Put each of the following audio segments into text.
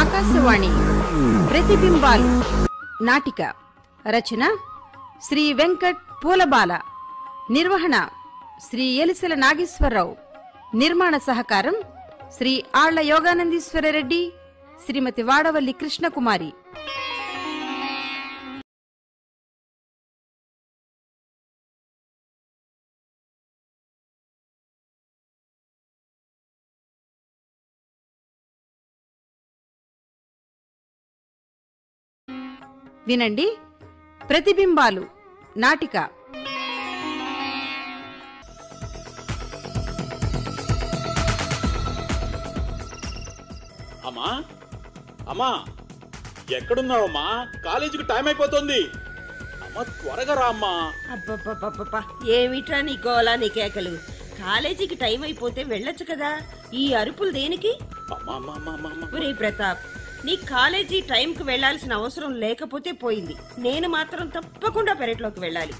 ఆకాశవాణి ప్రతిబింబాలు నాటిక రచన శ్రీ వెంకట్ పూలబాల నిర్వహణ శ్రీ ఎలిసెల నాగేశ్వరరావు నిర్మాణ సహకారం శ్రీ ఆళ్ల యోగానందీశ్వరరెడ్డి శ్రీమతి వాడవల్లి కృష్ణకుమారి వినండి ప్రతిబింబాలు నాటిక అమ్మా అమ్మా ఎక్కడున్నావమ్మా కాలేజీకి టైం అయిపోతుంది అమ్మ త్వరగా రా అమ్మా అబ్బబ్బబ్బబ్బబ్బా ఏమిట్రా నీ గోలా నీ కేకలు కాలేజీకి టైం అయిపోతే వెళ్ళొచ్చు కదా ఈ అరుపులు దేనికి అమ్మా అమ్మా అమ్మా అమ్మా, అమ్మా ఒరే ప్రతాప్ నీ కాలేజీ టైంకి వెళ్ళాల్సిన అవసరం లేకపోతే పోయింది నేను మాత్రం తప్పకుండా పెరట్లోకి వెళ్ళాలి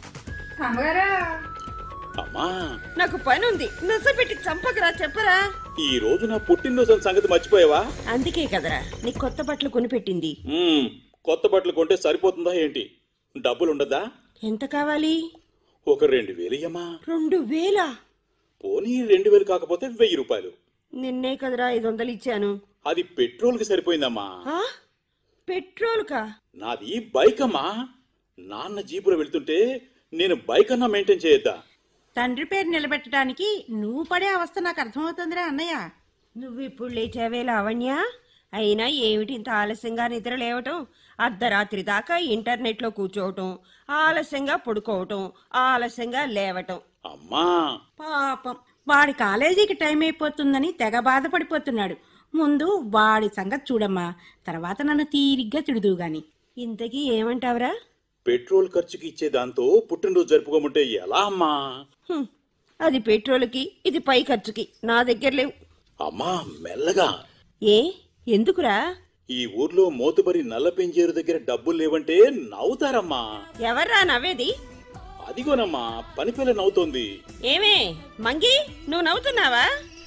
అమ్మా నాకు పని ఉంది నసపెట్టి చంపకరా చెప్పరా ఈ రోజు నా పుట్టినరోజు అన్న సంగతి మర్చిపోయావా అందుకే కదరా నీ కొత్త బట్టలు కొనిపెట్టింది మ్మ్, కొత్త బట్టలు కొంటే సరిపోతుందా ఏంటి డబ్బులు ఉండదా ఎంత కావాలి ఒక రెండు వేలు ఇయ్యమ్మా రెండు వేలా పోనీ రెండు వేలు కాకపోతే వెయ్యి రూపాయలు నిన్నే కదరా ఐదు వందలు ఇచ్చాను అది పెట్రోల్కి సరిపోయిందమ్మా ఆ? పెట్రోల్ కా నాది బైక్ అమ్మా నాన్న జీపులో వెళ్తుంటే నేను బైక్ అన్నా మెయింటైన్ చేయొద్దా తండ్రి పేరు నిలబెట్టడానికి నువ్వు పడే అవస్థ నాకు అర్థమవుతుందిరా అన్నయ్య నువ్విప్పుడు లేచావే లావణ్య అయినా ఏమిటి ఇంత ఆలస్యంగా నిద్ర లేవటం అర్ధరాత్రి దాకా ఇంటర్నెట్లో కూర్చోవటం ఆలస్యంగా పడుకోవటం ఆలస్యంగా లేవటం అమ్మా పాపం వాడి కాలేజీకి టైం అయిపోతుందని తెగ బాధపడిపోతున్నాడు ముందు వాడి సంగతి చూడమ్మా తర్వాత నన్ను తీరిగ్గా తిడుదువు గాని ఇంతకీ ఏమంటావురా పెట్రోల్ ఖర్చుకి ఇచ్చే దాంతో పుట్టినరోజు జరుపుకోమంటే ఎలా అమ్మా హ్మ్, అది పెట్రోల్కి ఇది పై ఖర్చుకి నా దగ్గర లేవు అమ్మా మెల్లగా ఏ ఎందుకురా ఈ ఊర్లో మోతుబరి నల్ల పెంజేరు దగ్గర డబ్బులు లేవంటే నవ్వుతారమ్మా ఎవర్రా నవ్వేది అదిగోనమ్మా పని పిల్ల నవ్వుతోంది ఏమే మంగి నువ్వు నవ్వుతున్నావా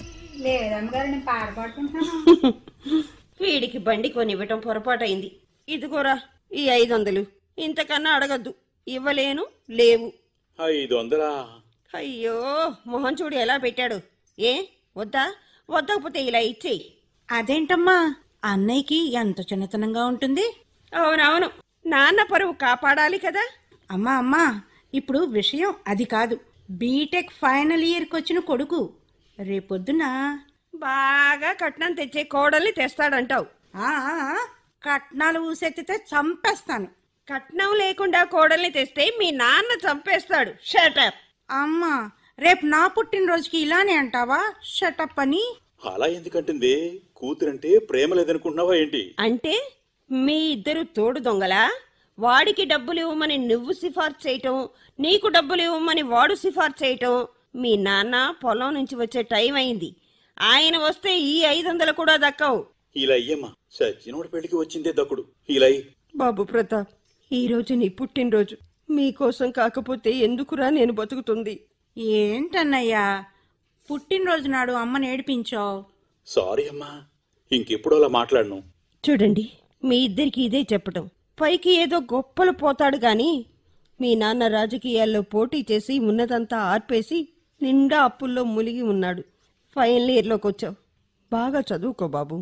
వీడికి బండి కొనివ్వటం పొరపాటైంది ఇదిగోరా ఈ ఐదు వందలు ఇంతకన్నా అడగద్దు ఇవ్వలేను లేవు ఐదు వందలా అయ్యో మొహం చూడు ఎలా పెట్టాడు ఏ వద్దా వద్దకపోతే ఇలా ఇచ్చేయి అదేంటమ్మా అన్నయ్యకి ఎంత చిన్నతనంగా ఉంటుంది అవునవును నాన్న పరువు కాపాడాలి కదా అమ్మా అమ్మా ఇప్పుడు విషయం అది కాదు బీటెక్ ఫైనల్ ఇయర్కి వచ్చిన కొడుకు రేపొద్దున బాగా కట్నం తెచ్చే కోడల్ని తెస్తాడంటావు ఆ, ఆ, ఆ, కట్నాలు ఊసెత్తితే చంపేస్తాను కట్నం లేకుండా కోడల్ని తెస్తే మీ నాన్న చంపేస్తాడు షటప్ అమ్మా రేపు నా పుట్టినరోజుకి ఇలానే అంటావా షటప్ అని అలా ఎందుకంటుంది కూతురంటే ప్రేమ లేదనుకుంటున్నావా ఏంటి అంటే మీ ఇద్దరు తోడు దొంగలా వాడికి డబ్బులు ఇవ్వమని నువ్వు సిఫార్సు చేయటం నీకు డబ్బులు ఇవ్వమని వాడు సిఫార్సు చేయటం మీ నాన్న పొలం నుంచి వచ్చే టైం అయింది ఆయన వస్తే ఈ ఐదు వందలు కూడా దక్కవు ఇలా అయ్యమ్మా సచ్చినోడి పెళ్లికి వచ్చిందే దక్కుడు ఇలా అయ్యి. బాబు ప్రతాప్ ఈ రోజు నీ పుట్టినరోజు మీకోసం కాకపోతే ఎందుకురా నేను బతుకుతుంది ఏంటన్నయ్యా పుట్టినరోజు నాడు అమ్మని ఏడిపించావు సారీ అమ్మా ఇంకెప్పుడు అలా మాట్లాడను చూడండి మీ ఇద్దరికి ఇదే చెప్పటం పైకి ఏదో గొప్పలు పోతాడు గాని మీ నాన్న రాజకీయాల్లో పోటీ చేసి ఉన్నదంతా ఆర్పేసి నిండా అప్పుల్లో మునిగి ఉన్నాడు ఫైనల్ ఇయర్లోకి వచ్చావు బాగా చదువుకో బాబు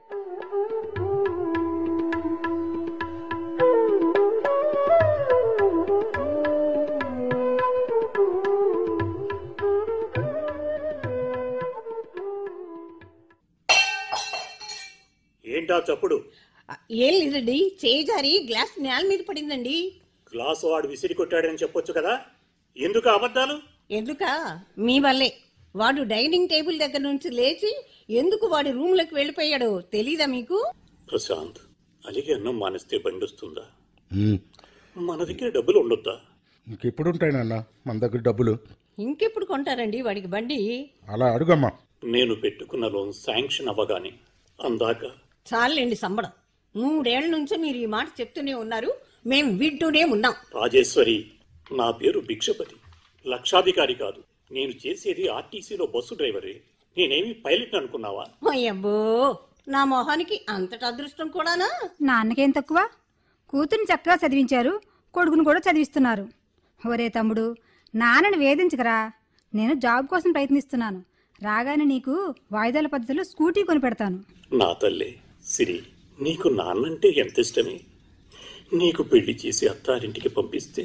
ఏంటా చప్పుడు ఏం లేదండి చేజారి గ్లాస్ నేల మీద పడిందండి గ్లాసు వాడు విసిరి కొట్టాడని చెప్పొచ్చు కదా ఎందుకు అబద్ధాలు ఎందుక మీ వల్లే వాడు డైనింగ్ టేబుల్ దగ్గర నుంచి లేచి ఎందుకు వాడి రూమ్ లోకి వెళ్ళిపోయాడో తెలీదా మీకు ప్రశాంత్ అలిగి అన్నం మానేస్తే బండి వస్తుందా మన దగ్గర డబ్బులు ఉండొద్దా ఇంకెప్పుడు ఉంటాయి నాన్న మన దగ్గర డబ్బులు ఇంకెప్పుడు కొంటారండి వాడికి బండి అలా అడుగమ్మా నేను పెట్టుకున్న లోన్ శాంక్షన్ అవ్వగానే అందాక చాలండి సంబడం మూడేళ్ల నుంచి మీరు ఈ మాట చెప్తూనే ఉన్నారు మేం వింటూనే ఉన్నాం రాజేశ్వరి నా పేరు భిక్షపతి లక్షాధికారి కాదు నేను చేసేది ఆర్టీసీలో బస్సు డ్రైవరే నేనేమి పైలట్ అనుకున్నావా అయ్యబ్బో నా మొహానికి అంతటి అదృష్టం కూడానా నాన్నకేం తక్కువ కూతుర్ని చక్కగా చదివించారు కొడుకుని కూడా చదివిస్తున్నారు ఒరే తమ్ముడు నాన్నని వేధించకరా నేను జాబ్ కోసం ప్రయత్నిస్తున్నాను రాగానే నీకు వాయిదాల పద్ధతిలో స్కూటీ కొని పెడతాను నా తల్లి సిరి నీకు నాన్నంటే ఎంత ఇష్టమే నీకు పెళ్లి చేసి అత్తారింటికి పంపిస్తే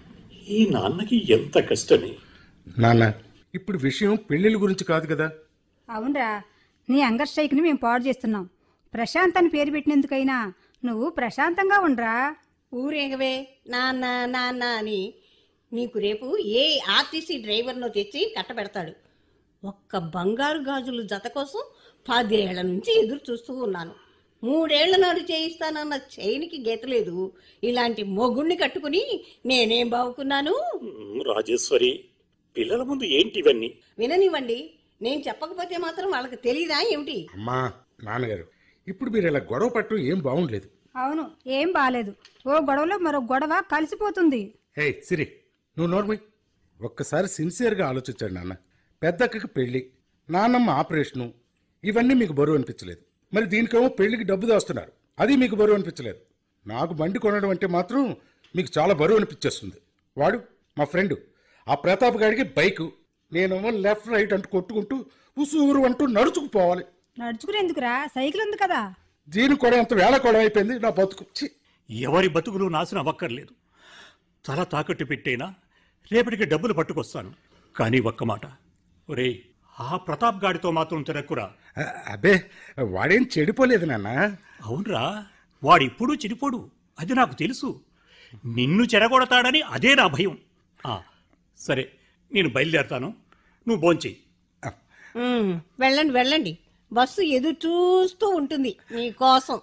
ఈ నాన్నకి ఎంత కష్టమే నాన్న ఇప్పుడు విషయం పెళ్ళిళ్ళ గురించి కాదు కదా అవునరా నీ అంగర్ స్ట్రైక్ని మేము పాడు చేస్తున్నాం ప్రశాంత్ అని పేరు పెట్టినందుకైనా నువ్వు ప్రశాంతంగా ఉండరా ఊరేగవే నాన్న నాన్న అని నీకు రేపు ఏ ఆర్టీసీ డ్రైవర్నో తెచ్చి కట్టబెడతాడు ఒక్క బంగారు గాజులు జత కోసం పదేళ్ల నుంచి ఎదురు చూస్తూ ఉన్నాను మూడేళ్ల నాడు చేయిస్తానన్న చైనికి గీత లేదు ఇలాంటి మొగుణ్ణి కట్టుకుని నేనేం బావుకున్నాను ఉమ్, రాజేశ్వరి పిల్లల ముందు ఏంటి ఇవన్నీ విననివ్వండి నేను చెప్పకపోతే మాత్రం వాళ్ళకి తెలీదా ఏమిటి అమ్మా నాన్నగారు ఇప్పుడు మీరు ఇలా గొడవ పట్టడం ఏం బాగుండలేదు అవును ఏం బాలేదు ఓ గొడవలో మరో గొడవ కలిసిపోతుంది హే సిరి నువ్వు నోర్మై ఒక్కసారి సిన్సియర్గా ఆలోచించాడు నాన్న పెద్దక్కకి పెళ్ళి నాన్నమ్మ ఆపరేషను ఇవన్నీ మీకు బరువు అనిపించలేదు మరి దీనికేమో పెళ్లికి డబ్బు దాస్తున్నారు అది మీకు బరువు అనిపించలేదు నాకు బండి కొనడం అంటే మాత్రం మీకు చాలా బరువు అనిపించేస్తుంది వాడు మా ఫ్రెండ్ ఆ ప్రతాప్ గాడికి బైకు నేనేమో లెఫ్ట్ రైట్ అంటూ కొట్టుకుంటూ ఉసూరు అంటూ నడుచుకుపోవాలి నడుచుకునేందుకురా సైకిల్ ఉంది కదా దీనికి కూడా ఎంత వేళ కూడా అయిపోయింది నా బతుకు ఛీ! ఎవరి బతుకులు నాశనం అవ్వక్కర్లేదు తల తాకట్టు పెట్టైనా రేపటికి డబ్బులు పట్టుకొస్తాను కానీ ఒక్క మాట ఒరేయ్ ఆ ప్రతాప్ గాడితో మాత్రం తిరక్కురా అ- అబ్బే వాడేం చెడిపోలేదు నాన్న అవునరా వాడిప్పుడు చెడిపోడు అది నాకు తెలుసు నిన్ను చెరగొడతాడని అదే నా భయం ఆ, సరే నేను బయలుదేరతాను నువ్వు భోంచెయ్యి ఉమ్, వెళ్ళండి వెళ్ళండి బస్సు ఎదురు చూస్తూ ఉంటుంది నీకోసం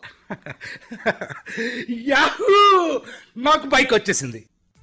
యాహూ నాకు బైక్ వచ్చేసింది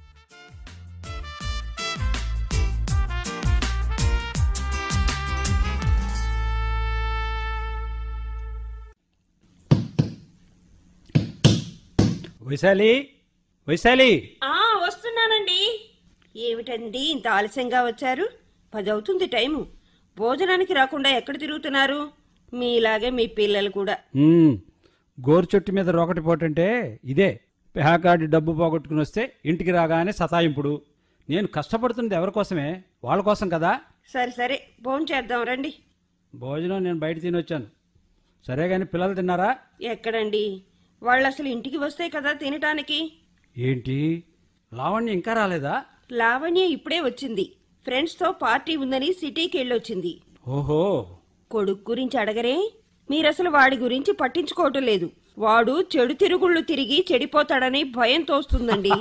వైశాలి వైశాలి ఆ వస్తున్నానండి ఏమిటండి ఇంత ఆలస్యంగా వచ్చారు పది అవుతుంది టైము భోజనానికి రాకుండా ఎక్కడ తిరుగుతున్నారు మీలాగే మీ పిల్లలు కూడా మ్మ్. గోరు చెట్టు మీద రొకటి పోటంటే ఇదే పేకాడి డబ్బు పోగొట్టుకుని వస్తే ఇంటికి రాగానే సతాయింపుడు నేను కష్టపడుతున్నది ఎవరి కోసమే వాళ్ళ కోసం కదా సరే సరే భోజనం చేద్దాం రండి భోజనం నేను బయట తినొచ్చాను సరే కానీ పిల్లలు తిన్నారా ఎక్కడండి వాళ్ళు అసలు ఇంటికి వస్తే కదా తినటానికి ఏంటి లావణ్య ఇంకా రాలేదా లావణ్య ఇప్పుడే వచ్చింది ఫ్రెండ్స్తో పార్టీ ఉందని సిటీకి వెళ్ళొచ్చింది ఓహో కొడుకు గురించి అడగరే మీరసలు వాడి గురించి పట్టించుకోవటం లేదు వాడు చెడు తిరుగుళ్ళు తిరిగి చెడిపోతాడని భయం తోస్తుందండి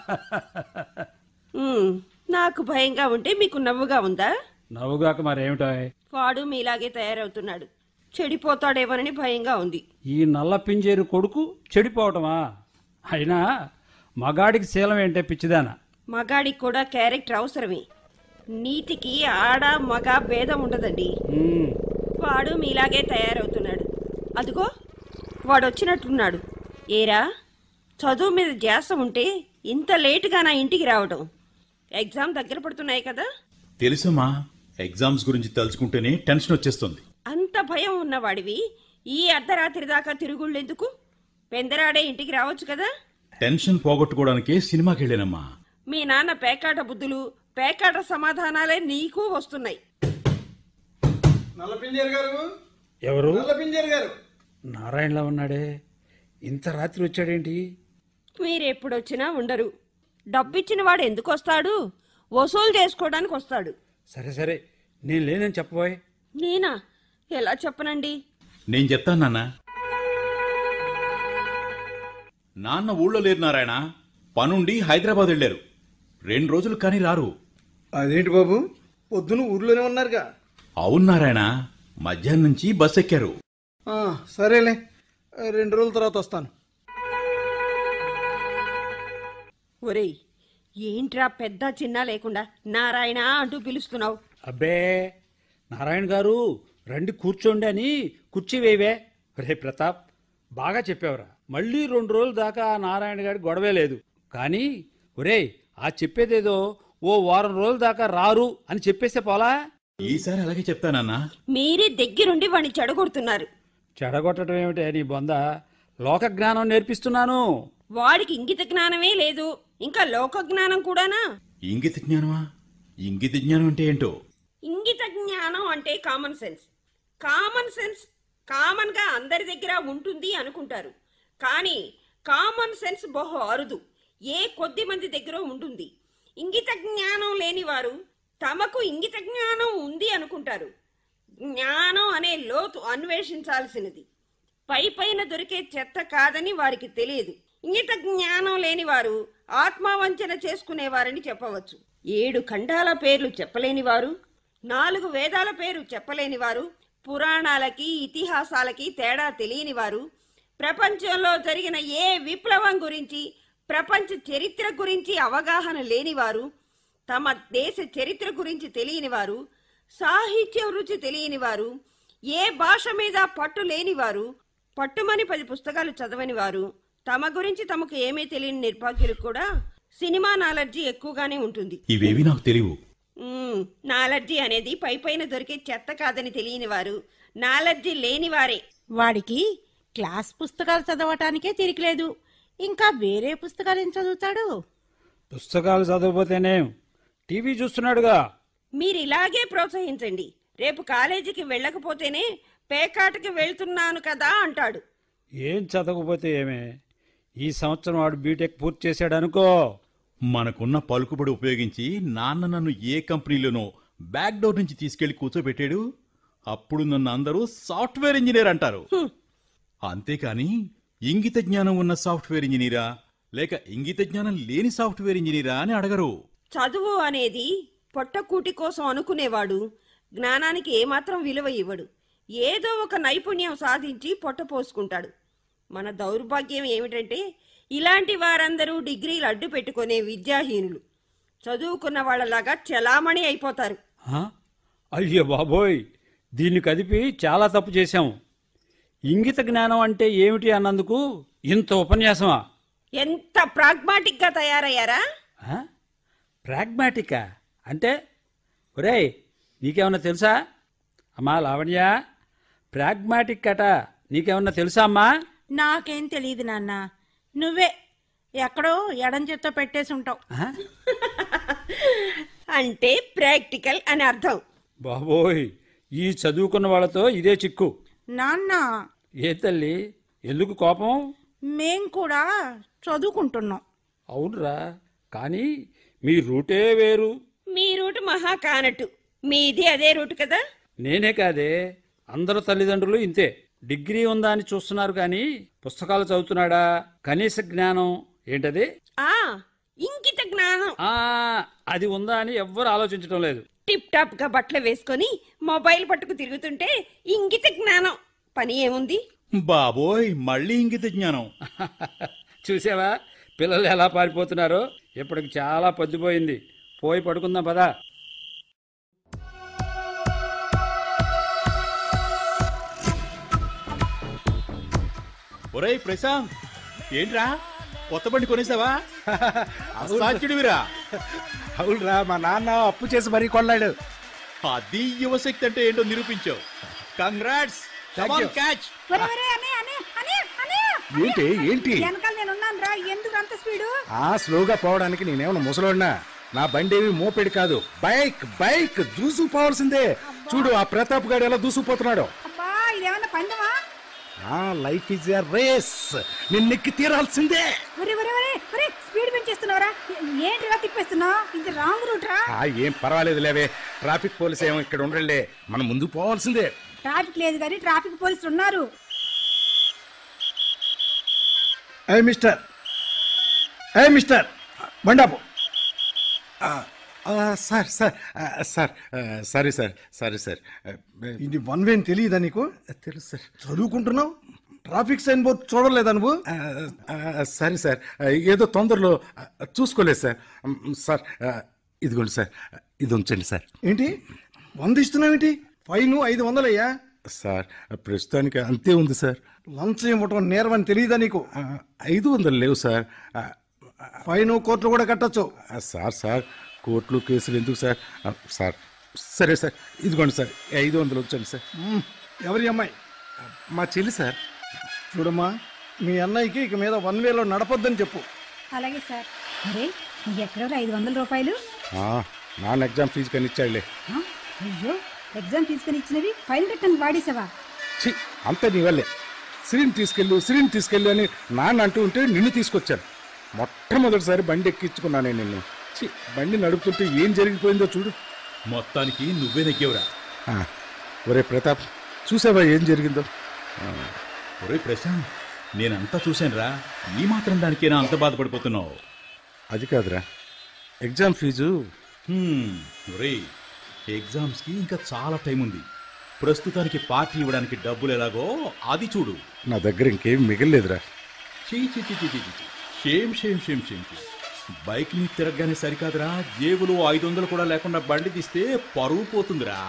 ఉమ్, నాకు భయంగా ఉంటే మీకు నవ్వుగా ఉందా నవ్వుగాక మరేమిటో వాడు మీలాగే తయారవుతున్నాడు చెడిపోతాడేమోనని భయంగా ఉంది ఈ నల్ల పింజేరు కొడుకు చెడిపోవటమా అయినా మగాడికి శీలం ఏంటే పిచ్చిదానా మగాడికి కూడా క్యారెక్టర్ అవసరమే నీతికి ఆడ మగ భేదం ఉండదండి మ్మ్. వాడు మీలాగే తయారవుతున్నాడు అదిగో వాడు వచ్చినట్టున్నాడు ఏరా చదువు మీద ధ్యాస ఉంటే ఇంత లేటుగా నా ఇంటికి రావడం ఎగ్జామ్ దగ్గర పడుతున్నాయి కదా తెలుసమ్మా ఎగ్జామ్స్ గురించి తలుచుకుంటేనే టెన్షన్ వచ్చేస్తుంది అంత భయం ఉన్నవాడివి ఈ అర్ధరాత్రి దాకా తిరుగుళ్ళెందుకు పెందరాడే ఇంటికి రావచ్చు కదా టెన్షన్ పోగొట్టుకోవడానికే సినిమాకి వెళ్ళానమ్మా మీ నాన్న పేకాట బుద్ధులు పేకాట సమాధానాలే నీకు వస్తున్నాయి నల్లపింజర్ గారు ఎవరు నల్లపింజర్ గారు నారాయణలా ఉన్నాడే ఇంత రాత్రి వచ్చాడేంటి మీరెప్పుడొచ్చినా ఉండరు డబ్బిచ్చిన వాడు ఎందుకు వస్తాడు వసూలు చేసుకోవడానికి వస్తాడు సరే సరే నేను లేనని చెప్పబోయ్ నేనా ఎలా చెప్పనండి నేను చెప్తాను నాన్న నాన్న ఊళ్ళో లేరు నారాయణ పనుండి హైదరాబాద్ వెళ్ళారు రెండు రోజులు కానీ రారు అదేంటి బాబు పొద్దున ఊర్లోనే ఉన్నారుగా అవును నారాయణ మధ్యాహ్నం నుంచి బస్ ఎక్కారు ఆ, సరేలే రెండు రోజుల తర్వాత వస్తాను ఒరేయ్ ఏంట్రా పెద్ద చిన్న లేకుండా నారాయణ అంటూ పిలుస్తున్నావు అబ్బే నారాయణ గారు రండి కూర్చోండి అని కుర్చీ వేవే రే ప్రతాప్ బాగా చెప్పావురా మళ్ళీ రెండు రోజుల దాకా ఆ నారాయణ గారి గొడవే లేదు కానీ ఒరేయ్ ఆ చెప్పేదేదో ఓ వారం రోజుల దాకా రారు అని చెప్పేస్తే పోలా ఈసారి అలాగే చెప్తానన్నా మీరే దగ్గరుండి వాడిని చెడగొడుతున్నారు చెడగొట్టడం ఏమిటే నీ బొంద లోక జ్ఞానం నేర్పిస్తున్నాను వాడికి ఇంగిత జ్ఞానమే లేదు ఇంకా లోక జ్ఞానం కూడానా ఇంగిత జ్ఞానమా ఇంగిత జ్ఞానం అంటే ఏంటో ఇంగిత జ్ఞానం అంటే common sense common sense common గా అందరి దగ్గర ఉంటుంది అనుకుంటారు కానీ కామన్ సెన్స్ బహు అరుదు ఏ కొద్ది మంది దగ్గర ఉంటుంది ఇంగిత జ్ఞానం లేని వారు తమకు ఇంగిత జ్ఞానం ఉంది అనుకుంటారు జ్ఞానం అనే లోతు అన్వేషించాల్సినది పై పైన దొరికే చెత్త కాదని వారికి తెలియదు ఇంగిత జ్ఞానం లేని వారు ఆత్మవంచన చేసుకునేవారని చెప్పవచ్చు ఏడు ఖండాల పేర్లు చెప్పలేని వారు నాలుగు వేదాల పేరు చెప్పలేని వారు పురాణాలకి ఇతిహాసాలకి తేడా తెలియని వారు ప్రపంచంలో జరిగిన ఏ విప్లవం గురించి ప్రపంచ చరిత్ర గురించి అవగాహన లేనివారు తమ దేశ చరిత్ర గురించి తెలియనివారు సాహిత్య రుచి తెలియనివారు ఏ భాష మీద పట్టు లేనివారు పట్టుమని పది పుస్తకాలు చదవని వారు తమ గురించి తమకు ఏమీ తెలియని నిర్భాగ్యులకు కూడా సినిమా నాలెడ్జీ ఎక్కువగానే ఉంటుంది ఇవేవి నాకు తెలియవు మ్మ్, నాలెడ్జీ అనేది పై పైన దొరికే చెత్త కాదని తెలియని వారు నాలెడ్జీ లేని వారే వాడికి క్లాస్ పుస్తకాలు చదవటానికే తిరిగిలేదు ఇంకా వేరే పుస్తకాలు ఏం చదువుతాడు పుస్తకాలు చదవకపోతేనే టీవీ చూస్తున్నాడుగా మీరు ఇలాగే ప్రోత్సహించండి రేపు కాలేజీకి వెళ్ళకపోతేనే పేకాటకి వెళ్తున్నాను కదా అంటాడు ఏం చదవకపోతే ఏమే ఈ సంవత్సరం వాడు బీటెక్ పూర్తి చేశాడు అనుకో మనకున్న పలుకుబడి ఉపయోగించి నాన్న నన్ను ఏ కంపెనీలోనో బ్యాక్ డోర్ నుంచి తీసుకెళ్లి కూర్చోబెట్టాడు అప్పుడు నన్ను అందరూ సాఫ్ట్వేర్ ఇంజనీర్ అంటారు అంతేకాని ఇంగిత జ్ఞానం ఉన్న సాఫ్ట్వేర్ ఇంజనీరా లేక ఇంగిత జ్ఞానం లేని సాఫ్ట్వేర్ ఇంజనీరా అని అడగరు చదువు అనేది పొట్టకూటి కోసం అనుకునేవాడు జ్ఞానానికి ఏమాత్రం విలువ ఇవ్వడు ఏదో ఒక నైపుణ్యం సాధించి పొట్ట పోసుకుంటాడు మన దౌర్భాగ్యం ఏమిటంటే ఇలాంటి వారందరూ డిగ్రీలు అడ్డు పెట్టుకునే విద్యాహీనులు చదువుకున్న వాళ్ళలాగా చలామణి అయిపోతారు ఆ? అయ్యో బాబోయ్ దీన్ని కదిపి చాలా తప్పు చేశాం ఇంగిత జ్ఞానం అంటే ఏమిటి అన్నందుకు ఇంత ఉపన్యాసమా ఎంత ప్రాగ్మాటిక్ గా తయారయ్యారా ఆ? ప్రాగ్మాటికా అంటే ఒరేయ్ నీకేమన్నా తెలుసా అమ్మా లావణ్య ప్రాగ్మాటిక్ అట నీకేమన్నా తెలుసా అమ్మా నాకేం తెలియదు నాన్న నువ్వే ఎక్కడో ఎడం చేత్తో పెట్టేసి ఉంటావు ఆ? అంటే ప్రాక్టికల్ అని అర్థం బాబోయ్ ఈ చదువుకున్న వాళ్ళతో ఇదే చిక్కు నాన్న ఏ తల్లి ఎందుకు కోపం మేం కూడా చదువుకుంటున్నాం అవునురా కానీ మీ రూటే వేరు మీ రూటు మహా కానట్టు మీది అదే రూటు కదా నేనే కాదే అందరు తల్లిదండ్రులు ఇంతే డిగ్రీ ఉందా అని చూస్తున్నారు కానీ పుస్తకాలు చదువుతున్నాడా కనీస జ్ఞానం ఏంటది ఆ ఇంకిత జ్ఞానం ఆ అది ఉందా అని ఎవ్వరు ఆలోచించడం లేదు టిప్ టాప్ గా బట్టలు వేసుకొని మొబైల్ పట్టుకు తిరుగుతుంటే ఇంగిత జ్ఞానం పని ఏముంది బాబోయ్ మళ్ళీ ఇంగిత జ్ఞానం చూసావా పిల్లలు ఎలా పారిపోతున్నారో ఇప్పటికి చాలా పొద్దుపోయింది పోయి పడుకుందాం పదా ఒరేయ్ ప్రశాంత్ ఏంట్రా కొత్త బండి కొనేసావా అసాధ్యుడివిరా అవునురా మా నాన్న అప్పు చేసి మరీ కొన్నాడు అది యువశక్తి అంటే ఏంటో నిరూపించావు కంగ్రాట్స్ Thank you. క్యాచ్ ఒరే, ఒరే, అనే, అనే, అనే, అనే! ఏంటి ఏంటి వెనకాల నేను ఉన్నాను రా ఎందుకు అంత స్పీడు ఆ స్లోగా పోవడానికి నేనేమన్నా ముసలోడినా నా బండి ఏమి మోపెడి కాదు బైక్ బైక్ దూసుకుపోవాల్సిందే చూడు ఆ ప్రతాప్ గారు ఎలా దూసుకుపోతున్నాడు అబ్బా ఇదేమన్నా పందెమా ఆ లైఫ్ ఇస్ ఎ రేస్ నిన్నెక్కి తీరాల్సిందే ఒరే ఒరే ఒరే ఒరే స్పీడ్ పెంచేస్తున్నావురా ఏంటి ఇలా తిప్పేస్తున్నావు ఇది రాంగ్ రూట్ రా ఆ ఏం పర్వాలేదు లేవే ట్రాఫిక్ పోలీస్ ఏమో ఇక్కడ ఉండలే మనం ముందు పోవాల్సిందే ట్రాఫిక్ లేదు కానీ ట్రాఫిక్ పోలీసులు ఉన్నారు ఏ మిస్టర్ ఏ మిస్టర్ బండాపు ఆ, ఆ, సార్ సార్ ఆ, సార్ ఆ, సారీ సార్ సారీ సార్ ఆ, ఇది వన్ వే తెలియదా నీకు తెలుసు సార్ చదువుకుంటున్నావు ట్రాఫిక్ సైన్ బోర్డ్ చూడలేదా నువ్వు ఆ, ఆ, సరే సార్ ఆ, ఏదో తొందరలో ఆ, చూసుకోలేదు సార్ ఉమ్, సార్ ఆ, ఇదిగోండి సార్ ఇది ఉంచండి సార్ ఏంటి వంద ఇస్తున్నావేంటి ఫైన్ ఐదు వందలయ్యా సార్ ప్రస్తుతానికి అంతే ఉంది సార్ లంచం ఇవ్వటం నేరం అని తెలియదా నీకు ఆ, ఐదు వందలు లేవు సార్ ఆ, ఫైన్ కోర్టులు కూడా కట్టొచ్చు ఆ, సార్ సార్ కోర్టులు కేసులు ఎందుకు సార్ ఆ, సార్ సరే సార్ ఇదిగోండి సార్ ఈ ఐదు వందలు ఉంచండి సార్ మ్మ్. ఎవరి అమ్మాయి మా చెల్లి సార్ చూడమ్మా మీ అన్నయ్యకి ఇక మీద వన్ వేలో నడపొద్దని చెప్పు అలాగే సార్ అరే నీకు ఎక్కడో ఐదు వందల రూపాయలు ఆ, నాన్న ఎగ్జామ్ ఫీజు కానీ ఇచ్చాడులే ఆ, అయ్యో ఎగ్జామ్ తీసుకొని ఇచ్చినవి ఫైల్ కట్టని వాడేసావా చి అంత నీ వల్లే సిరిని తీసుకెళ్ళు సిరిని తీసుకెళ్ళు అని నాన్న అంటూ ఉంటే నిన్ను తీసుకొచ్చాను మొట్టమొదటిసారి బండి ఎక్కించుకున్నానే నిన్ను చి బండి నడుపుతుంటే ఏం జరిగిపోయిందో చూడు మొత్తానికి నువ్వే నెగ్గేవురా ఆ, ఒరే ప్రతాప్ చూసావా ఏం జరిగిందో ఒరే ప్రశాంత్ నేనంతా చూశానురా ఈ మాత్రం దానికేనా అంత బాధపడిపోతున్నావు అది కాదురా ఎగ్జామ్ ఫీజు హ్మ్, ఒరేయ్ ఎగ్జామ్స్కి ఇంకా చాలా టైం ఉంది ప్రస్తుతానికి పార్టీ ఇవ్వడానికి డబ్బులు ఎలాగో అది చూడు నా దగ్గర ఇంకేం మిగలలేదురా చీ చీ చీ చీ చీ చీ. Shame shame shame shame shame. Bike మీద తిరగగానే సరికాదురా జేబులో ఐదు వందలు కూడా లేకుండా బండి తీస్తే పరువు పోతుందిరా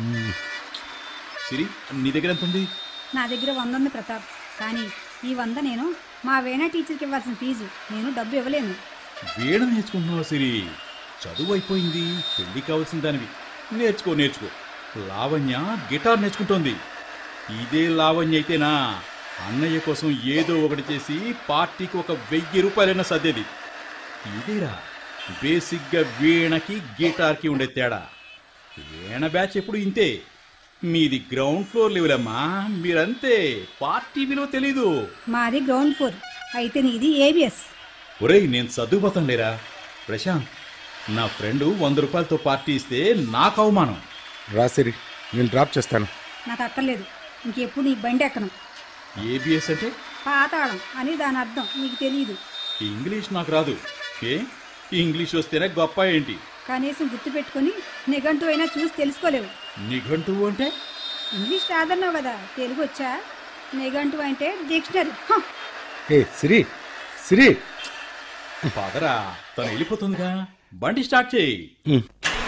సిరి నీ దగ్గర ఎంత ఉంది నా దగ్గర వంద ఉంది ప్రతాప్ కానీ ఈ వంద నేను మా వేణా టీచర్కి ఇవ్వాల్సిన ఫీజు నేను డబ్బు ఇవ్వలేను వీణ నేర్చుకుంటున్నావు సిరి చదువు అయిపోయింది పెళ్లి కావాల్సిన దానివి నేర్చుకో నేర్చుకో లావణ్య గిటార్ నేర్చుకుంటోంది ఇదే లావణ్య అయితేనా అన్నయ్య కోసం ఏదో ఒకటి చేసి పార్టీకి ఒక వెయ్యి రూపాయలైనా సర్దేది ఇదేరా బేసిక్గా వీణకి గిటార్కి ఉండే తేడా వీణ బ్యాచ్ ఎప్పుడు ఇంతే మీది గ్రౌండ్ ఫ్లోర్ లెవెల్ అమ్మా మీరంతే పార్టీ విలువ తెలీదు మాది గ్రౌండ్ ఫ్లోర్ అయితే నీది ఏబిఎస్ ఒరేయ్ నేను చదువుపోతాను లేరా ప్రశాంత్ నా ఫ్రెండ్ వంద రూపాయలతో పార్టీ ఇస్తే నాకు అవమానం రాసిరి నేను డ్రాప్ చేస్తాను నాకు అక్కర్లేదు ఇంకెప్పుడు నీ బండి ఎక్కను ఏబిఎస్ అంటే పాతాళం అని దాని అర్థం నీకు తెలియదు ఇంగ్లీష్ నాకు రాదు ఏ ఇంగ్లీష్ వస్తేనే గొప్ప ఏంటి కనీసం గుర్తుపెట్టుకొని నిఘంటు అయినా చూసి తెలుసుకోలేవు నిఘంటువు అంటే ఇంగ్లీష్ రాదన్నావు కదా తెలుగు వచ్చా నిఘంటు అంటే డిక్షనరీ హ! ఏ సిరి సిరి పదరా తను వెళ్ళిపోతుందిగా బండి స్టార్ట్ చేయి ఉమ్.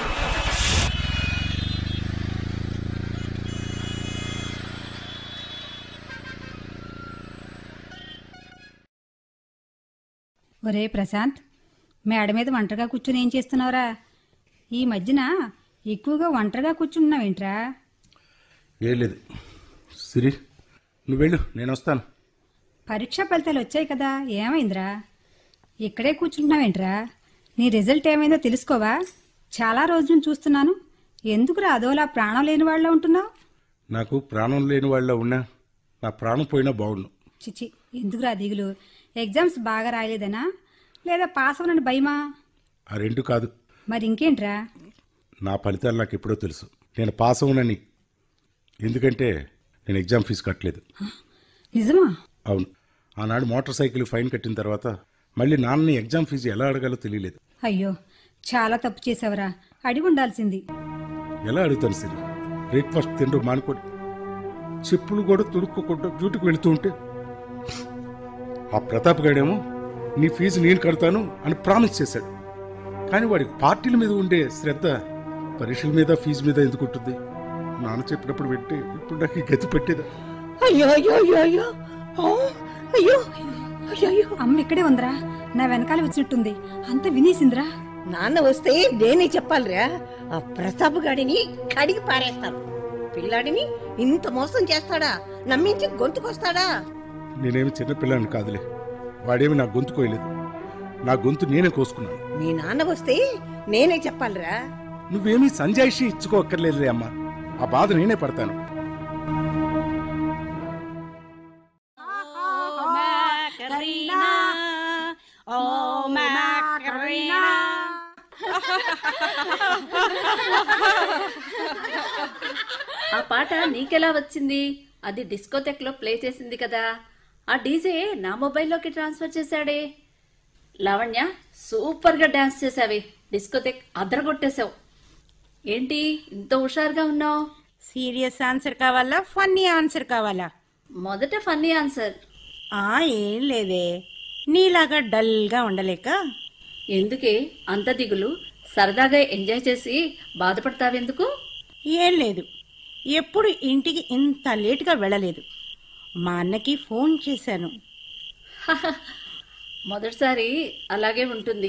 ఒరే ప్రశాంత్ మేడ మీద ఒంటరిగా కూర్చుని ఏం చేస్తున్నావురా ఈ మధ్యన ఎక్కువగా ఒంటరిగా కూర్చుంటున్నావేంట్రా ఏ లేదు సిరి నువ్వు వెళ్ళు నేను వస్తాను పరీక్షా ఫలితాలు వచ్చాయి కదా ఏమైందిరా ఇక్కడే కూర్చుంటున్నావేంట్రా నీ రిజల్ట్ ఏమైందో తెలుసుకోవా చాలా రోజుల నుంచి చూస్తున్నాను ఎందుకురా అదోలా ప్రాణం లేని వాళ్ళ ఉంటున్నావు నాకు ప్రాణం లేని వాళ్ళ ఉన్నా నా ప్రాణం పోయినా బాగుండు చిచి ఎందుకురా దిగులు ఎగ్జామ్స్ బాగా రాయలేదనా లేదా పాస్ అవనని భయమా ఆ రెండు కాదు మరి ఇంకేంట్రా నా ఫలితాలు నాకు ఎప్పుడో తెలుసు నేను పాస్ అవునని ఎందుకంటే నేను ఎగ్జామ్ ఫీజు కట్టలేదు నిజమా అవును ఆనాడు మోటార్ సైకిల్ ఫైన్ కట్టిన తర్వాత మళ్ళీ నాన్నని ఎగ్జామ్ ఫీజు ఎలా అడగాలో తెలియలేదు అయ్యో చాలా తప్పు చేసావురా అడిగి ఉండాల్సింది ఎలా అడుగుతాను సిరి బ్రేక్ఫాస్ట్ తింటూ మానుకోడి చెప్పులు కూడా తుడుక్కోకుండా డ్యూటీకి వెళుతూ ఉంటే ఆ ప్రతాప్ గాడేమో నీ ఫీజు నేను కడతాను అని ప్రామిస్ చేశాడు కానీ వాడికి పార్టీల మీద ఉండే శ్రద్ధ పరీక్షల మీద ఫీజు మీద ఎందుకు ఉంటుంది నాన్న చెప్పినప్పుడు పెట్టి ఇప్పుడు నాకు ఈ గతి పెట్టేదా అయ్యో అయ్యో అయ్యో అయ్యో ఆ, అయ్యో అయ్యో అయ్యో అమ్మ ఇక్కడే ఉందిరా నా వెనకాల వచ్చినట్టుంది అంత వినేసిందిరా నాన్న వస్తే నేనే చెప్పాలిరా ఆ ప్రతాప్ గాడిని కడిగి పారేస్తాను పిల్లాడిని ఇంత మోసం చేస్తాడా నమ్మించి గొంతుకొస్తాడా నేనేమి చిన్నపిల్లని కాదులే వాడేమి నా గొంతు కోయలేదు నా గొంతు నేనే కోసుకున్నాను మీ నాన్న వస్తే నేనే చెప్పాలిరా నువ్వేమీ సంజాయిషి ఇచ్చుకోక్కర్లేదులే అమ్మా ఆ బాధ నేనే పడతాను ఆ పాట నీకెలా వచ్చింది అది డిస్కోటెక్ లో ప్లే చేసింది కదా ఆ డీజే నా మొబైల్లోకి ట్రాన్స్ఫర్ చేశాడే లావణ్య సూపర్ గా డాన్స్ చేసావి డిస్కోటెక్ అదరగొట్టేశావు ఏంటి ఇంత హుషారుగా ఉన్నావు సీరియస్ ఆన్సర్ కావాలా ఫన్నీ ఆన్సర్ కావాలా మొదట ఫన్నీ ఆన్సర్ ఆ ఏం లేదే నీలాగా డల్గా ఉండలేక ఎందుకే అంత దిగులు సరదాగా ఎంజాయ్ చేసి బాధపడతావెందుకు ఏం లేదు ఎప్పుడు ఇంటికి ఇంత లేటుగా వెళ్ళలేదు మా అన్నకి ఫోన్ చేశాను మొదటిసారి అలాగే ఉంటుంది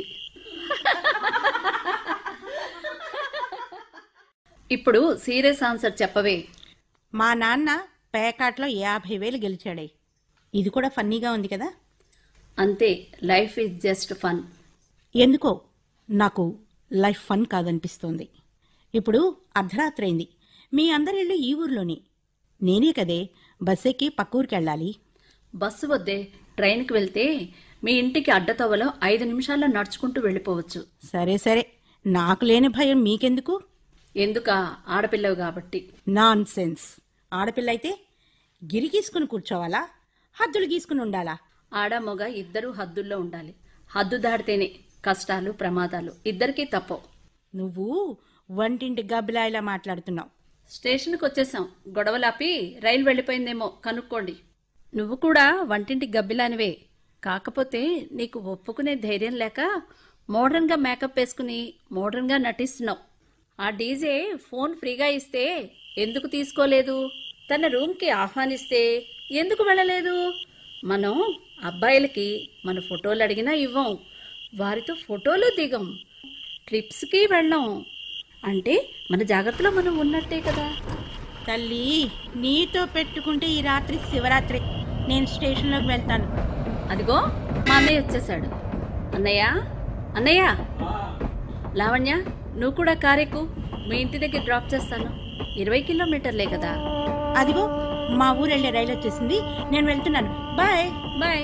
ఇప్పుడు సీరియస్ ఆన్సర్ చెప్పవే మా నాన్న పేకాట్లో యాభై వేలు గెలిచాడే ఇది కూడా ఫన్నీగా ఉంది కదా అంతే లైఫ్ ఈజ్ జస్ట్ ఫన్ ఎందుకో నాకు లైఫ్ ఫన్ కాదనిపిస్తోంది ఇప్పుడు అర్ధరాత్రి అయింది మీ అందరి ఇళ్ళు ఈ ఊర్లోనే నేనే కదే బస్ ఎక్కి పక్క ఊరికి వెళ్ళాలి బస్సు వద్దే ట్రైన్కి వెళ్తే మీ ఇంటికి అడ్డతవ్వలో ఐదు నిమిషాల్లో నడుచుకుంటూ వెళ్ళిపోవచ్చు సరే సరే నాకు లేని భయం మీకెందుకు ఎందుక ఆడపిల్లవు కాబట్టి నాన్ సెన్స్ ఆడపిల్ల అయితే గిరి గీసుకుని కూర్చోవాలా హద్దులు గీసుకుని ఉండాలా ఆడ మగ ఇద్దరూ హద్దుల్లో ఉండాలి హద్దు దాటితేనే కష్టాలు ప్రమాదాలు ఇద్దరికీ తప్పవు నువ్వు వంటింటి గబ్బిలా ఇలా మాట్లాడుతున్నావు స్టేషన్కి వచ్చేసాం గొడవలాపి రైలు వెళ్ళిపోయిందేమో కనుక్కోండి నువ్వు కూడా వంటింటి గబ్బిలానివే కాకపోతే నీకు ఒప్పుకునే ధైర్యం లేక మోడర్న్గా మేకప్ వేసుకుని మోడర్న్గా నటిస్తున్నావు ఆ డీజే ఫోన్ ఫ్రీగా ఇస్తే ఎందుకు తీసుకోలేదు తన రూమ్కి ఆహ్వానిస్తే ఎందుకు వెళ్ళలేదు మనం అబ్బాయిలకి మన ఫోటోలు అడిగినా ఇవ్వం వారితో ఫోటోలు దిగం ట్రిప్స్కి వెళ్ళం అంటే మన జాగ్రత్తలో మనం ఉన్నట్టే కదా తల్లి నీతో పెట్టుకుంటే ఈ రాత్రి శివరాత్రి నేను స్టేషన్లోకి వెళ్తాను అదిగో మా అన్నయ్య వచ్చేసాడు అన్నయ్య అన్నయ్య లావణ్య నువ్వు కూడా కారెక్కు మీ ఇంటి దగ్గర డ్రాప్ చేస్తాను ఇరవై కిలోమీటర్లే కదా అదిగో మా ఊరు వెళ్ళే రైలు వచ్చేసింది నేను వెళ్తున్నాను బాయ్ బాయ్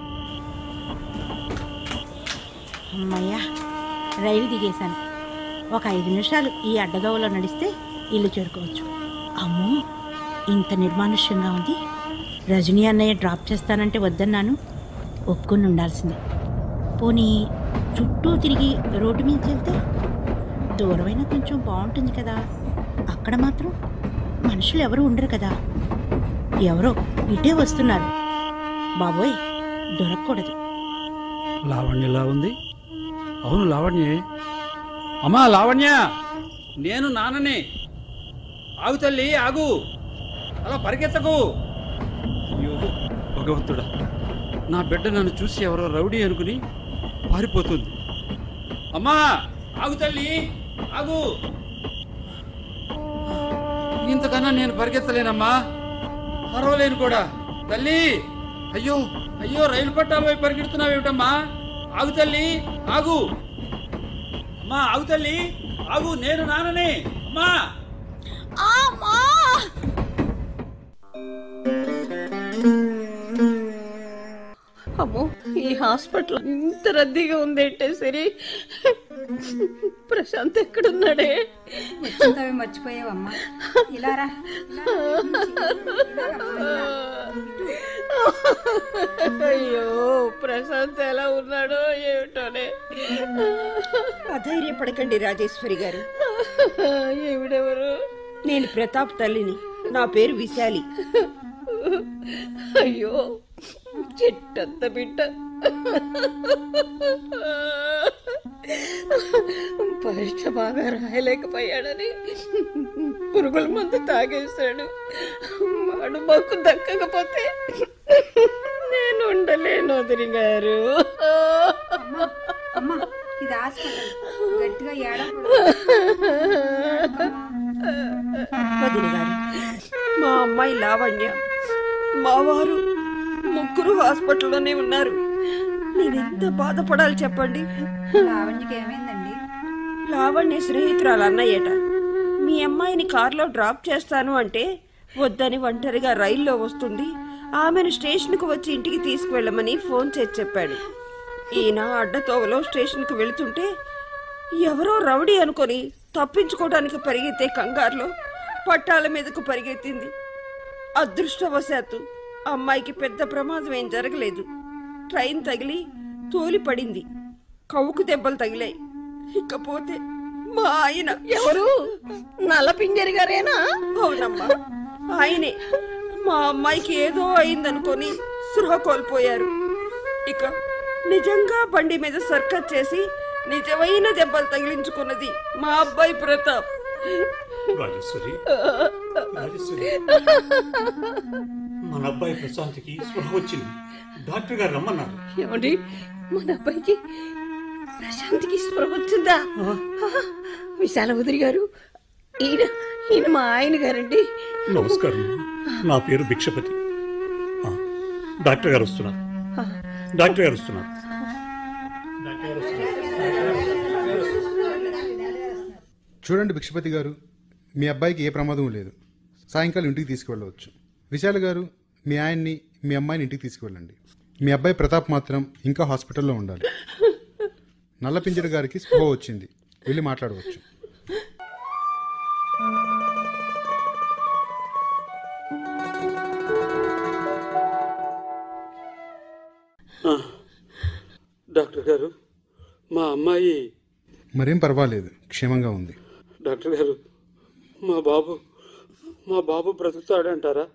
అమ్మయ్యా రైలు దిగేశాను ఒక ఐదు నిమిషాలు ఈ అడ్డదోవలో నడిస్తే ఇల్లు చేరుకోవచ్చు అమ్మో ఇంత నిర్మానుష్యంగా ఉంది రజనీ అన్నయ్య డ్రాప్ చేస్తానంటే వద్దన్నాను ఒప్పుకొని ఉండాల్సిందే పోనీ చుట్టూ తిరిగి రోడ్డు మీదకి వెళ్తే దూరమైనా కొంచెం బాగుంటుంది కదా అక్కడ మాత్రం మనుషులు ఎవరు ఉండరు కదా ఎవరో ఇటే వస్తున్నారు బాబోయ్ దొరకకూడదు లావణ్య ఎలా ఉంది అవును లావణ్యే అమ్మా లావణ్య నేను నాన్ననే ఆగు తల్లి ఆగు అలా పరిగెత్తకు అయ్యో భగవంతుడా నా బిడ్డ నన్ను చూసి ఎవరో రౌడీ అనుకుని పారిపోతుంది అమ్మా ఆగు తల్లి ఆగు ఇంతకన్నా నేను పరిగెత్తలేనమ్మా పర్వాలేను కూడా తల్లి అయ్యో అయ్యో రైలు పట్టాల వైపు పరిగెడుతున్నావేమిటమ్మా ఆగు తల్లి ఆగు అమ్మా ఆగు తల్లి ఆగు నేను నాన్ననే అమ్మా అమ్మో ఈ హాస్పిటల్ ఇంత రద్దీగా ఉందేంటే సరే ప్రశాంత్ ఎక్కడున్నాడే వచ్చిందవి మర్చిపోయావమ్మా ఇలా రా అయ్యో ప్రశాంత్ ఎలా ఉన్నాడో ఏమిటోనే అధైర్యపడకండి రాజేశ్వరి గారు ఏమిడెవరు నేను ప్రతాప్ తల్లిని నా పేరు విశాలి అయ్యో చెట్టంత బిడ్డ పరీక్ష బాగా రాయలేకపోయాడని పురుగుల మందు తాగేశాడు వాడు మాకు దక్కకపోతే నేను ఉండలేను వదిలి గారు అమ్మా ఇది హాస్పిటల్ గట్టిగా ఏడకూడదు వదిన గారు మా అమ్మాయి లావణ్య మా వారు ముగ్గురు హాస్పిటల్లోనే ఉన్నారు నేను ఎంత బాధపడాలి చెప్పండి లావణ్యకి ఏమైందండి లావణ్య స్నేహితురాలు అన్నయ్యట మీ అమ్మాయిని కారులో డ్రాప్ చేస్తాను అంటే వద్దని ఒంటరిగా రైల్లో వస్తుంది ఆమెను స్టేషన్కు వచ్చి ఇంటికి తీసుకువెళ్ళమని ఫోన్ చేసి చెప్పాడు ఈయన అడ్డతోవలో స్టేషన్కు వెళుతుంటే ఎవరో రౌడీ అనుకొని తప్పించుకోవడానికి పరిగెత్తే కంగారులో పట్టాల మీదకు పరిగెత్తింది అదృష్టవశాత్తు అమ్మాయికి పెద్ద ప్రమాదం ఏం జరగలేదు ట్రైన్ తగిలి తోలి పడింది కవుకు దెబ్బలు తగిలాయి ఇకపోతే మా ఆయన ఎవరు నల్ల పింజరి గారేనా అవునమ్మా ఆయనే మా అమ్మాయికి ఏదో అయిందనుకొని సృహ కోల్పోయారు ఇక నిజంగా బండి మీద సర్కస్ చేసి నిజమైన దెబ్బలు తగిలించుకున్నది మా అబ్బాయి ప్రతాప్ రాజేశ్వరి రాజేశ్వరి మన అబ్బాయి ప్రశాంత్కి స్పృహ వచ్చింది డాక్టర్ గారు రమ్మన్నారు ఏమండి మన అబ్బాయికి ప్రశాంత్కి స్పృహ వచ్చిందా విశాల ఉదిరి గారు ఈయన ఈయన మా ఆయన గారండి నమస్కారం నా పేరు భిక్షపతి ఆ, డాక్టర్ గారు వస్తున్నారు డాక్టర్ గారు వస్తున్నారు డాక్టర్ గారు వస్తున్నారు చూడండి భిక్షపతి గారు మీ అబ్బాయికి ఏ ప్రమాదం లేదు సాయంకాలం ఇంటికి తీసుకువెళ్ళవచ్చు విశాల్ గారు మీ ఆయన్ని మీ అమ్మాయిని ఇంటికి తీసుకువెళ్ళండి మీ అబ్బాయి ప్రతాప్ మాత్రం ఇంకా హాస్పిటల్లో ఉండాలి నల్లపింజర గారికి స్పృహ వచ్చింది వెళ్ళి మాట్లాడవచ్చు డాక్టర్ గారు మా అమ్మాయి మరేం పర్వాలేదు క్షేమంగా ఉంది డాక్టర్ గారు మా బాబు మా బాబు బ్రతుకుతాడంటారా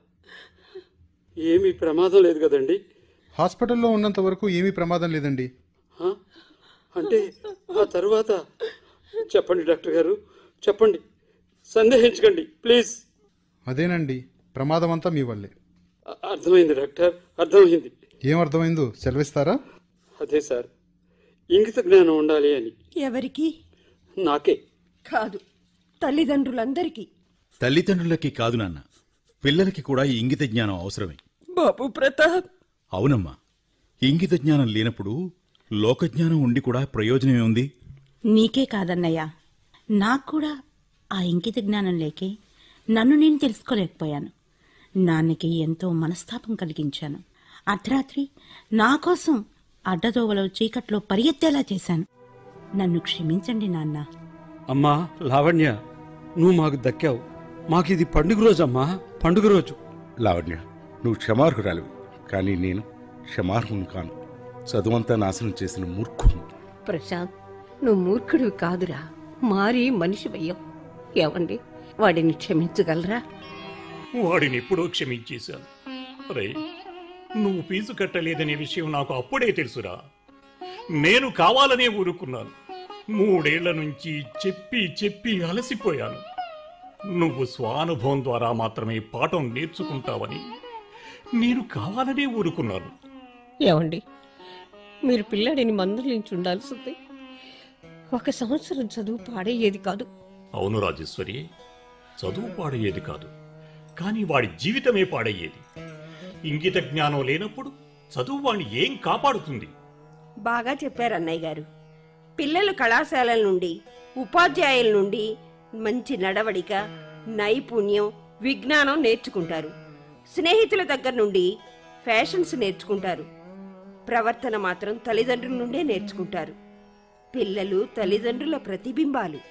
ఏమీ ప్రమాదం లేదు కదండి హాస్పిటల్లో ఉన్నంత వరకు ఏమీ ప్రమాదం లేదండి ఆ? అంటే ఆ తర్వాత చెప్పండి డాక్టర్ గారు చెప్పండి సందేహించకండి ప్లీజ్ అదేనండి ప్రమాదం అంతా మీ వల్లే అ- అర్థమైంది డాక్టర్ అర్థమైంది ఏం అర్థమైందో సెలవిస్తారా అదే సార్ ఇంగిత జ్ఞానం ఉండాలి అని ఎవరికి నాకే కాదు తల్లిదండ్రులందరికీ తల్లిదండ్రులకి కాదు నాన్న పిల్లలకి కూడా ఈ ఇంగిత జ్ఞానం అవసరమే బాబు ప్రతాప్ అవునమ్మా ఇంగిత జ్ఞానం లేనప్పుడు లోకజ్ఞానం ఉండి కూడా ప్రయోజనమే ఉంది నీకే కాదన్నయ్య నాకు కూడా ఆ ఇంకిత జ్ఞానం లేకే నన్ను నేను తెలుసుకోలేకపోయాను నాన్నకి ఎంతో మనస్తాపం కలిగించాను అర్ధరాత్రి నా కోసం అడ్డదోవలో చీకట్లో పరిగెత్తేలా చేశాను నన్ను క్షమించండి నాన్న అమ్మా లావణ్య నువ్వు మాకు దక్కావు మాకు ఇది పండుగ రోజు అమ్మా పండుగ రోజు లావణ్య నువ్వు క్షమార్హురాలివి కానీ నేను క్షమార్హుని కాను చదువంతా నాశనం చేసిన మూర్ఖుని ప్రశాంత్ నువ్వు మూర్ఖుడివి కాదురా మారి మనిషివయ్యావు ఏమండి వాడిని క్షమించగలరా వాడిని ఎప్పుడో క్షమించేశాను రే నువ్వు ఫీజు కట్టలేదనే విషయం నాకు అప్పుడే తెలుసురా నేను కావాలనే ఊరుకున్నాను మూడేళ్ల నుంచి చెప్పి చెప్పి అలసిపోయాను నువ్వు స్వానుభవం ద్వారా మాత్రమే పాఠం నేర్చుకుంటావని నేను కావాలనే ఊరుకున్నాను ఏమండి మీరు పిల్లాడిని మందలించి ఉండాల్సింది ఒక సంవత్సరం చదువు పాడయ్యేది కాదు అవును రాజేశ్వరి చదువు పాడయ్యేది కాదు కానీ వాడి జీవితమే పాడయ్యేది ఇంగిత జ్ఞానం లేనప్పుడు చదువు వాణ్ణి ఏం కాపాడుతుంది బాగా చెప్పారు అన్నయ్య గారు పిల్లలు కళాశాలల నుండి ఉపాధ్యాయుల నుండి మంచి నడవడిక నైపుణ్యం విజ్ఞానం నేర్చుకుంటారు స్నేహితుల దగ్గర నుండి ఫ్యాషన్స్ నేర్చుకుంటారు ప్రవర్తన మాత్రం తల్లిదండ్రుల నుండే నేర్చుకుంటారు పిల్లలు తల్లిదండ్రుల ప్రతిబింబాలు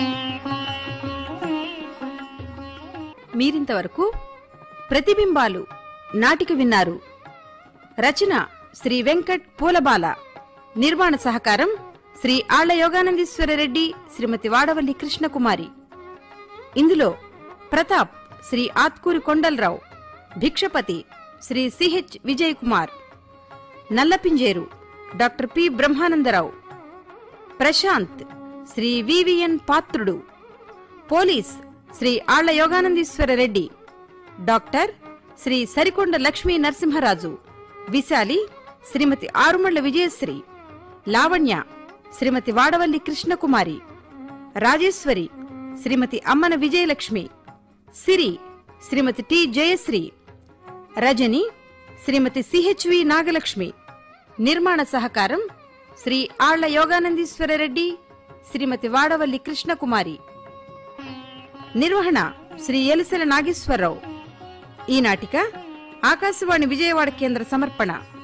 మీరింతవరకు ప్రతిబింబాలు నాటిక విన్నారు రచన శ్రీ వెంకట్ పూలబాల నిర్మాణ సహకారం శ్రీ ఆళ్ల యోగానందీశ్వర రెడ్డి శ్రీమతి వాడవల్లి కృష్ణకుమారి ఇందులో Pratap Shri Atkuri Kondalarao Bhikshapati Shri CH Vijay Kumar Nallapinjeru doctor P Brahmanandarao Prashant Shri VVN Patrudu police Shri Alla Yoganandeeswara Reddy doctor Shri Sarikonda Lakshmi Narasimharaju Vishali Shrimati Arumalla Vijayashri Lavanya Shrimati Vadavalli Krishnakumari Rajeshwari Shrimati Ammana Vijayalakshmi Siri Shrimati T Jayashri Rajani Shrimati CHV Nagalakshmi నిర్మాణ సహకారం శ్రీ ఆళ్ల యోగానందీశ్వర రెడ్డి శ్రీమతి వాడవల్లి కృష్ణకుమారి నిర్వహణ శ్రీ ఎలిసెల నాగేశ్వరరావు ఈ నాటిక ఆకాశవాణి విజయవాడ కేంద్ర సమర్పణ